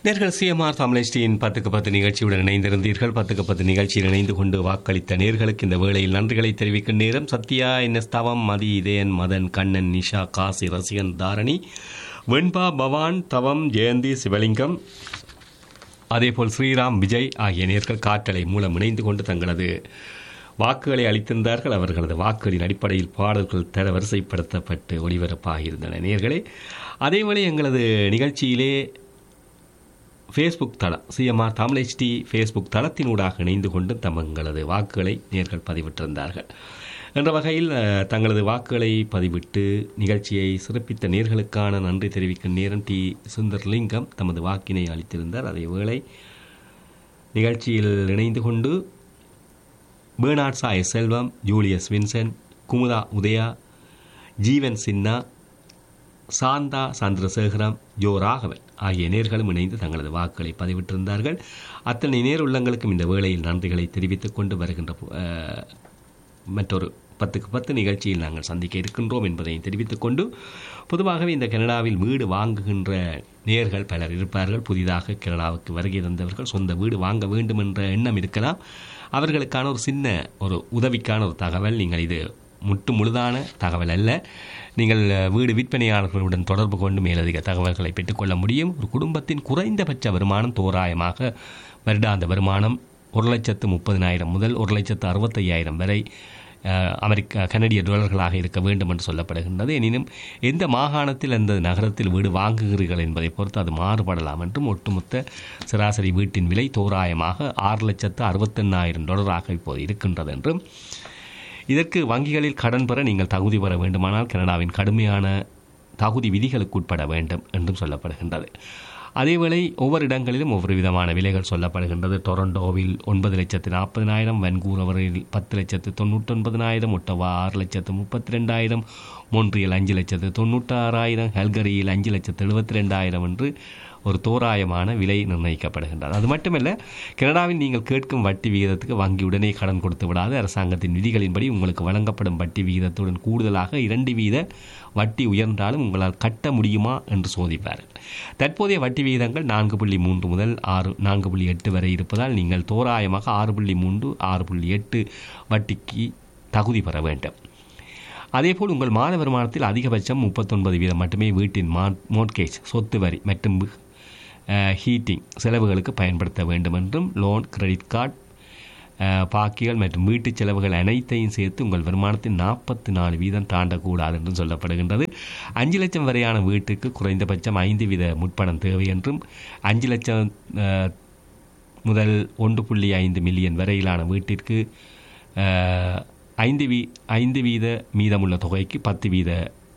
நேர்கள் சிஎம்ஆர் தமிழஸ்டியின் பத்துக்கு பத்து நிகழ்ச்சியுடன் இணைந்திருந்தீர்கள் பத்துக்கு பத்து நிகழ்ச்சியில் இணைந்து கொண்டு வாக்களித்த நேர்களுக்கு இந்த வேளையில் நன்றிகளை தெரிவிக்கும் நேரம் சத்யா என்எஸ் தவம் மதி இதயன் மதன் கண்ணன் நிஷா காசி ரசிகன் தாரணி வெண்பா பவான் தவம் ஜெயந்தி சிவலிங்கம் அதேபோல் ஸ்ரீராம் விஜய் ஆகிய நேர்கள் காற்றலை மூலம் இணைந்து கொண்டு தங்களது வாக்குகளை அளித்திருந்தார்கள் அவர்களது வாக்குகளின் அடிப்படையில் பாடல்கள் தர வரிசைப்படுத்தப்பட்டு ஒளிபரப்பாகியிருந்தன நேர்களே அதேவேளை எங்களது நிகழ்ச்சியிலே ஃபேஸ்புக் தளம் சிஎம்ஆர் தமிழ் ஹெச்டி ஃபேஸ்புக் தளத்தினூடாக இணைந்து கொண்டு தங்களது வாக்குகளை நேர்கள் பதிவிட்டிருந்தார்கள் என்ற வகையில் அஹ், தங்களது வாக்குகளை பதிவிட்டு நிகழ்ச்சியை சிறப்பித்த நேர்களுக்கான நன்றி தெரிவிக்கும் நேரம் டி சுந்தர்லிங்கம் தமது வாக்கினை அளித்திருந்தார் அதே வேளை நிகழ்ச்சியில் இணைந்து கொண்டு Bernard Sai Selvam Julius Vincent Kumudha Udaya Jeevan Chinna Shantha Chandrasekaram Joe Raghavan ஆகிய நேர்களும் இணைந்து தங்களது வாக்குகளை பதிவிட்டிருந்தார்கள் அத்தனை நேர் உள்ளங்களுக்கும் இந்த வேளையில் நன்றிகளை தெரிவித்துக் கொண்டு வருகின்ற போ- அஹ், மற்றொரு பத்துக்கு பத்து நிகழ்ச்சியில் நாங்கள் சந்திக்க இருக்கின்றோம் என்பதையும் தெரிவித்துக் கொண்டு பொதுவாகவே இந்த கனடாவில் வீடு வாங்குகின்ற நேர்கள் பலர் இருப்பார்கள் புதிதாக கனடாவுக்கு வருகை தந்தவர்கள் சொந்த வீடு வாங்க வேண்டும் என்ற எண்ணம் இருக்கலாம் அவர்களுக்கான ஒரு சின்ன ஒரு உதவிக்கான ஒரு தகவல் நீங்கள் இது முட்டு முழுதான தகவல் அல்ல நீங்கள் அஹ், வீடு விற்பனையாளர்களுடன் தொடர்பு கொண்டு மேலதிக தகவல்களை பெற்றுக்கொள்ள முடியும் ஒரு குடும்பத்தின் குறைந்தபட்ச வருமானம் தோராயமாக வருடாந்த வருமானம் ஒரு லட்சத்து முப்பதினாயிரம் முதல் ஒரு லட்சத்து அறுபத்தையாயிரம் வரை அஹ், அமெரிக்க கனடிய டாலர்களாக இருக்க வேண்டும் என்று சொல்லப்படுகின்றது எனினும் எந்த மாகாணத்தில் அந்த நகரத்தில் வீடு வாங்குகிறீர்கள் என்பதை பொறுத்து அது மாறுபடலாம் என்றும் ஒட்டுமொத்த சராசரி வீட்டின் விலை தோராயமாக ஆறு லட்சத்து அறுபத்தெண்ணாயிரம் டாலராக இப்போது இருக்கின்றது என்றும் இதற்கு வங்கிகளில் கடன் பெற நீங்கள் தகுதி பெற வேண்டுமானால் கனடாவின் கடுமையான தகுதி விதிகளுக்கு உட்பட வேண்டும் என்றும் சொல்லப்படுகின்றது அதேவேளை ஒவ்வொரு இடங்களிலும் ஒவ்வொரு விதமான விலைகள் சொல்லப்படுகின்றது டொரண்டோவில் ஒன்பது லட்சத்து நாற்பதினாயிரம் வென்கூரவரில் பத்து லட்சத்து தொண்ணூற்றொன்பதினாயிரம் ஒட்டவா ஆறு லட்சத்து முப்பத்தி ரெண்டாயிரம் மொன்றியல் அஞ்சு லட்சத்து தொண்ணூற்றாறாயிரம் ஹல்கரியில் அஞ்சு லட்சத்து எழுபத்தி ரெண்டாயிரம் என்று ஒரு தோராயமான விலை நிர்ணயிக்கப்படுகின்றது அது மட்டுமல்ல கனடாவில் நீங்கள் கேட்கும் வட்டி விகிதத்துக்கு வங்கி உடனே கடன் கொடுத்து விடாது அரசாங்கத்தின் விதிகளின்படி உங்களுக்கு வழங்கப்படும் வட்டி விகிதத்துடன் கூடுதலாக இரண்டு வீத வட்டி உயர்ந்தாலும் உங்களால் கட்ட முடியுமா என்று சோதிப்பார்கள் தற்போதைய வட்டி விகிதங்கள் நான்கு புள்ளி மூன்று முதல் ஆறு நான்கு புள்ளி எட்டு வரை இருப்பதால் நீங்கள் தோராயமாக ஆறு புள்ளி மூன்று ஆறு புள்ளி எட்டு வட்டிக்கு தகுதி பெற வேண்டும் அதேபோல் உங்கள் மாத வருமானத்தில் அதிகபட்சம் முப்பத்தொன்பது வீதம் மட்டுமே வீட்டின் மோட்கேஜ் சொத்து வரி மற்றும் ஹீட்டிங் செலவுகளுக்கு பயன்படுத்த வேண்டும் என்றும் லோன் கிரெடிட் கார்டு அஹ், பாக்கிகள் மற்றும் வீட்டுச் செலவுகள் அனைத்தையும் சேர்த்து உங்கள் வருமானத்தின் நாற்பத்தி நாலு வீதம் தாண்டக்கூடாது என்றும் சொல்லப்படுகின்றது அஞ்சு லட்சம் வரையான வீட்டுக்கு குறைந்தபட்சம் ஐந்து வீத முற்பணம் தேவை என்றும் அஞ்சு லட்சம் அஹ், முதல் ஒன்று புள்ளி ஐந்து மில்லியன் வரையிலான வீட்டிற்கு அஹ், ஐந்து வீ ஐந்து வீத மீதமுள்ள தொகைக்கு பத்து வீத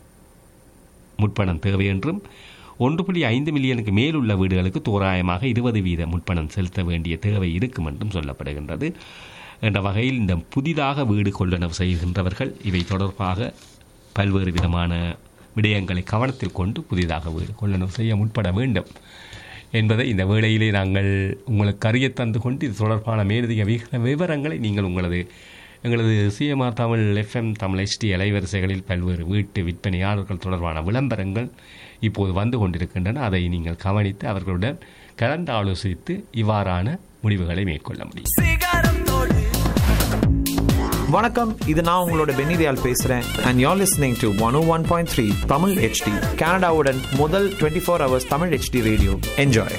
முற்பணம் தேவை என்றும் ஒன்று புள்ளி ஐந்து மில்லியனுக்கு மேலுள்ள வீடுகளுக்கு தோராயமாக இருபது வீத முற்பணம் செலுத்த வேண்டிய தேவை இருக்கும் என்றும் சொல்லப்படுகின்றது என்ற வகையில் இந்த புதிதாக வீடு கொள்ளளவு செய்கின்றவர்கள் இவை தொடர்பாக பல்வேறு விதமான விடயங்களை கவனத்தில் கொண்டு புதிதாக வீடு கொள்ளளவு செய்ய முற்பட வேண்டும் என்பதை இந்த வேளையிலே நாங்கள் உங்களுக்கு அறிய தந்து கொண்டு இது தொடர்பான மேலதிக விக- விவரங்களை நீங்கள் உங்களது எங்களது CMR Tamil FM Tamil SD அலைவரிசைகளில் பல்வேறு வீட்டு விற்பனையாளர்கள் தொடர்பான விளம்பரங்கள் இப்போது வந்து கொண்டிருக்கின்றன அதை நீங்கள் கவனித்து அவர்களுடன் கலந்து ஆலோசித்து இவ்வாறான முடிவுகளை மேற்கொள்ள முடியும் வணக்கம் இது நான் உங்களோட பென்னிதியால் பேசுறேன் and you're listening to 101.3 Tamil HD கனடாவுடன் முதல் 24 four hours Tamil HD radio enjoy